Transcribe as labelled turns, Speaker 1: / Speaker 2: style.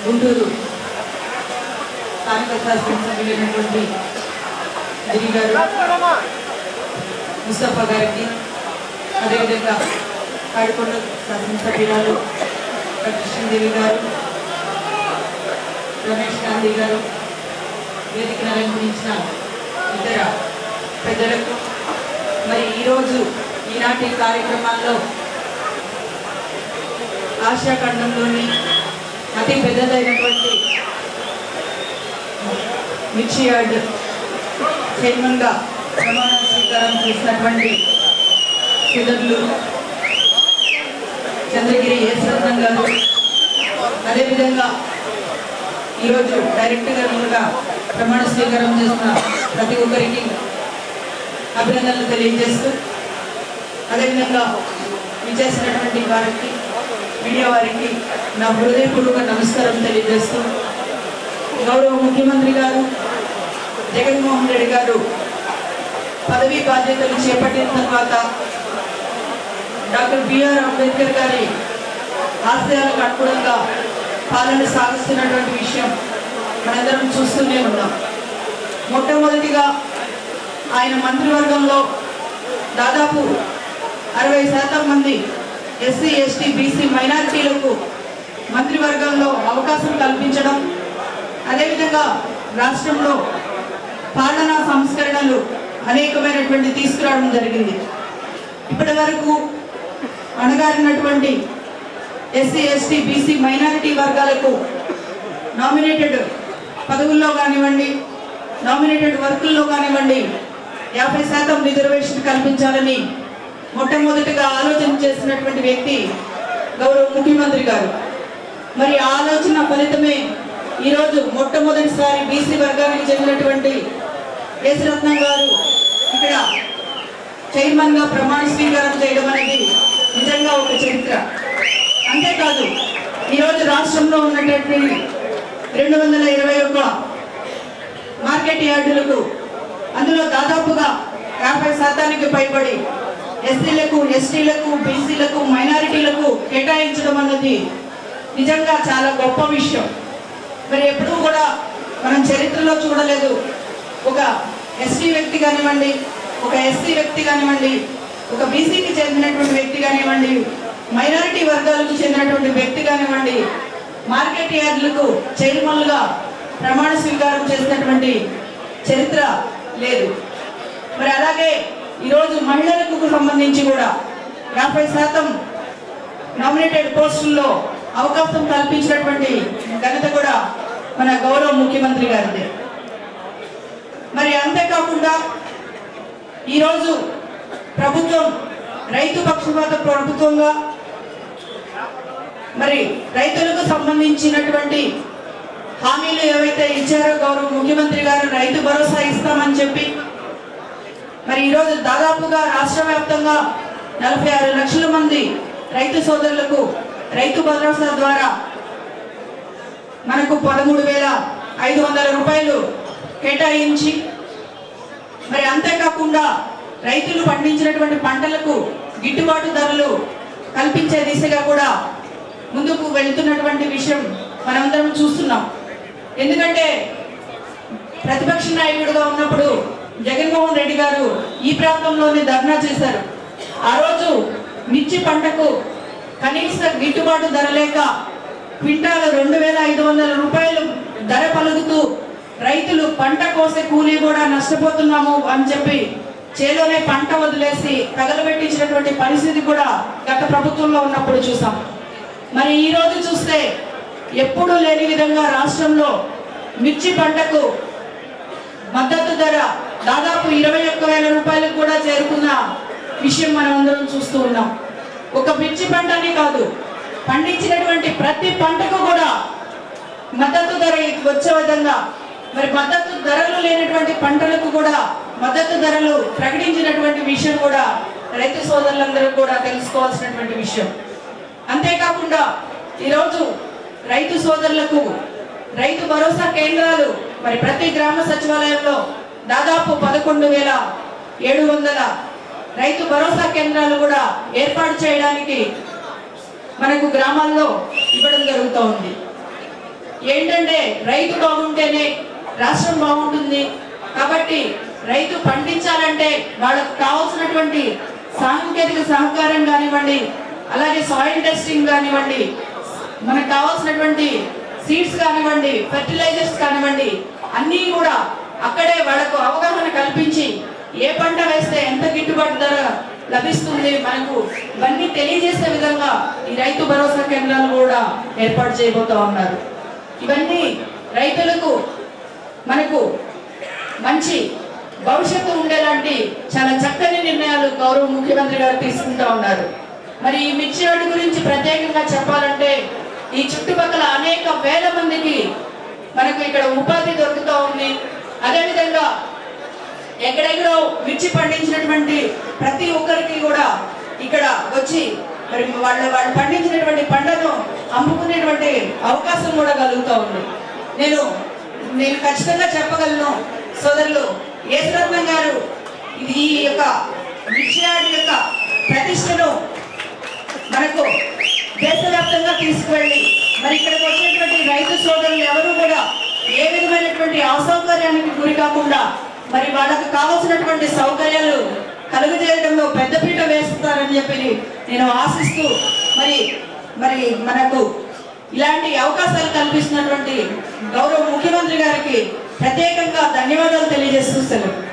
Speaker 1: గుంటూరు స్థానిక శాసనసభ్యులైనటువంటి గిరి గారు ముస్తఫా గారికి అదేవిధంగా కాడికొండ శాసనసభ్యురాలు డాక్టర్ కృష్ణదేవి గారు రమేష్ గాంధీ గారు వేదికను అలంకరించిన ఇతర పెద్దలకు మరి ఈరోజు ఈనాటి కార్యక్రమాల్లో ఆసియా ఖండంలోని అతి పెద్దదైనటువంటి మిర్చి యార్డ్ చైర్మన్గా ప్రమాణ స్వీకారం చేసినటువంటి సుధర్లు చంద్రగిరి యశ్వరత్నం గారు అదేవిధంగా ఈరోజు డైరెక్టర్గా ప్రమాణ స్వీకారం చేసిన ప్రతి ఒక్కరికి అభినందనలు తెలియజేస్తూ అదేవిధంగా విచ్చేసినటువంటి వారికి మీడియా వారికి నా హృదయపూర్వక నమస్కారం తెలియజేస్తూ గౌరవ ముఖ్యమంత్రి గారు జగన్మోహన్ రెడ్డి గారు పదవీ బాధ్యతలు చేపట్టిన తర్వాత డాక్టర్ బిఆర్ అంబేద్కర్ గారి ఆశయాలకు అనుగుణంగా పాలన సాగిస్తున్నటువంటి విషయం మనందరం చూస్తూనే ఉన్నాం మొట్టమొదటిగా ఆయన మంత్రివర్గంలో దాదాపు అరవై శాతం మంది ఎస్సీ ఎస్టీ బీసీ మైనారిటీలకు మంత్రివర్గంలో అవకాశం కల్పించడం అదేవిధంగా రాష్ట్రంలో పాలనా సంస్కరణలు అనేకమైనటువంటి తీసుకురావడం జరిగింది ఇప్పటి వరకు అణగారినటువంటి ఎస్సీ ఎస్టీ బీసీ మైనారిటీ వర్గాలకు నామినేటెడ్ పదవుల్లో కానివ్వండి నామినేటెడ్ వర్కుల్లో కానివ్వండి యాభై శాతం రిజర్వేషన్ కల్పించాలని మొట్టమొదటిగా ఆలోచన చేసినటువంటి వ్యక్తి గౌరవ ముఖ్యమంత్రి గారు మరి ఆ ఆలోచన ఫలితమే ఈరోజు మొట్టమొదటిసారి బీసీ వర్గానికి చెందినటువంటి యేసరత్నం గారు ఇక్కడ చైర్మన్ గా ప్రమాణ స్వీకారం చేయడం అనేది నిజంగా ఒక చరిత్ర అంతేకాదు ఈరోజు రాష్ట్రంలో ఉన్నటువంటి రెండు వందల ఇరవై ఒక్క మార్కెట్ యార్డులకు అందులో దాదాపుగా యాభై శాతానికి పైబడి ఎస్సీలకు ఎస్టీలకు బీసీలకు మైనారిటీలకు కేటాయించడం అన్నది నిజంగా చాలా గొప్ప విషయం మరి ఎప్పుడూ కూడా మనం చరిత్రలో చూడలేదు ఒక ఎస్టీ వ్యక్తి కానివ్వండి ఒక ఎస్సీ వ్యక్తి కానివ్వండి ఒక బీసీకి చెందినటువంటి వ్యక్తి కానివ్వండి మైనారిటీ వర్గాలకు చెందినటువంటి వ్యక్తి కానివ్వండి మార్కెట్ యార్డులకు చైర్మన్లుగా ప్రమాణ స్వీకారం చేసినటువంటి చరిత్ర లేదు మరి అలాగే ఈరోజు మహిళలకు సంబంధించి కూడా యాభై శాతం నామినేటెడ్ పోస్టుల్లో అవకాశం కల్పించినటువంటి ఘనత కూడా మన గౌరవ ముఖ్యమంత్రి గారిదే మరి అంతేకాకుండా ఈరోజు ప్రభుత్వం రైతు పక్షపాత ప్రభుత్వంగా మరి రైతులకు సంబంధించినటువంటి హామీలు ఏవైతే ఇచ్చారో గౌరవ ముఖ్యమంత్రి గారు రైతు భరోసా ఇస్తామని చెప్పి మరి ఈరోజు దాదాపుగా రాష్ట్ర వ్యాప్తంగా నలభై ఆరు లక్షల మంది రైతు సోదరులకు రైతు భరోసా ద్వారా మనకు పదమూడు వేల ఐదు వందల రూపాయలు కేటాయించి మరి అంతేకాకుండా రైతులు పండించినటువంటి పంటలకు గిట్టుబాటు ధరలు కల్పించే దిశగా కూడా ముందుకు వెళ్తున్నటువంటి విషయం మనందరం చూస్తున్నాం ఎందుకంటే ప్రతిపక్ష నాయకుడిగా ఉన్నప్పుడు జగన్మోహన్ రెడ్డి గారు ఈ ప్రాంతంలోనే ధర్నా చేశారు ఆ రోజు మిర్చి పంటకు కనీస గిట్టుబాటు ధర లేక క్వింటాలు రెండు వేల ఐదు వందల రూపాయలు ధర పలుకుతూ రైతులు పంట కోసే కూలీ కూడా నష్టపోతున్నాము అని చెప్పి చేలోనే పంట వదిలేసి తగలబెట్టించినటువంటి పరిస్థితి కూడా గత ప్రభుత్వంలో ఉన్నప్పుడు చూసాం మరి ఈ రోజు చూస్తే ఎప్పుడూ లేని విధంగా రాష్ట్రంలో మిర్చి పంటకు మద్దతు ధర దాదాపు ఇరవై ఒక్క వేల రూపాయలకు కూడా చేరుకున్న విషయం మనం అందరం చూస్తూ ఉన్నాం ఒక మిర్చి పంటనే కాదు పండించినటువంటి ప్రతి పంటకు కూడా మద్దతు ధర వచ్చే విధంగా మరి మద్దతు ధరలు లేనటువంటి పంటలకు కూడా మద్దతు ధరలు ప్రకటించినటువంటి విషయం కూడా రైతు సోదరులందరూ కూడా తెలుసుకోవాల్సినటువంటి విషయం అంతేకాకుండా ఈరోజు రైతు సోదరులకు రైతు భరోసా కేంద్రాలు మరి ప్రతి గ్రామ సచివాలయంలో దాదాపు పదకొండు వేల ఏడు వందల రైతు భరోసా కేంద్రాలు కూడా ఏర్పాటు చేయడానికి మనకు గ్రామాల్లో ఇవ్వడం జరుగుతూ ఉంది ఏంటంటే రైతు బాగుంటేనే రాష్ట్రం బాగుంటుంది కాబట్టి రైతు పండించాలంటే వాళ్ళకు కావాల్సినటువంటి సాంకేతిక సహకారం కానివ్వండి అలాగే సాయిల్ టెస్టింగ్ కానివ్వండి మనకు కావాల్సినటువంటి సీడ్స్ కానివ్వండి ఫెర్టిలైజర్స్ కానివ్వండి అన్నీ కూడా అక్కడే వాళ్ళకు అవగాహన కల్పించి ఏ పంట వేస్తే ఎంత గిట్టుబాటు ధర లభిస్తుంది మనకు ఇవన్నీ తెలియజేసే విధంగా ఈ రైతు భరోసా కేంద్రాలు కూడా ఏర్పాటు చేయబోతా ఉన్నారు ఇవన్నీ రైతులకు మనకు మంచి భవిష్యత్తు ఉండేలాంటి చాలా చక్కని నిర్ణయాలు గౌరవ ముఖ్యమంత్రి గారు తీసుకుంటా ఉన్నారు మరి ఈ మిర్చి రోడ్డు గురించి ప్రత్యేకంగా చెప్పాలంటే ఈ చుట్టుపక్కల అనేక వేల మందికి మనకు ఇక్కడ ఉపాధి దొరుకుతూ ఉంది అదేవిధంగా ఎక్కడెక్కడో మిర్చి పండించినటువంటి ప్రతి ఒక్కరికి కూడా ఇక్కడ వచ్చి మరి వాళ్ళ వాళ్ళు పండించినటువంటి పంటను అమ్ముకునేటువంటి అవకాశం కూడా కలుగుతూ ఉంది నేను నేను ఖచ్చితంగా చెప్పగలను సోదరులు యేసరత్నం గారు ఇది ఈ యొక్క మిర్చి యార్డ్ యొక్క ప్రతిష్టను మనకు దేశవ్యాప్తంగా తీసుకువెళ్ళి మరి ఇక్కడికి వచ్చినటువంటి రైతు సోదరులు ఎవరు కూడా ఏ విధమైనటువంటి అసౌకర్యానికి గురి కాకుండా మరి వాళ్ళకు కావాల్సినటువంటి సౌకర్యాలు కలుగజేయడంలో పెద్దపీట వేస్తారని చెప్పి నేను ఆశిస్తూ మరి మరి మనకు ఇలాంటి అవకాశాలు కల్పిస్తున్నటువంటి గౌరవ ముఖ్యమంత్రి గారికి ప్రత్యేకంగా ధన్యవాదాలు తెలియజేస్తూ సెలవు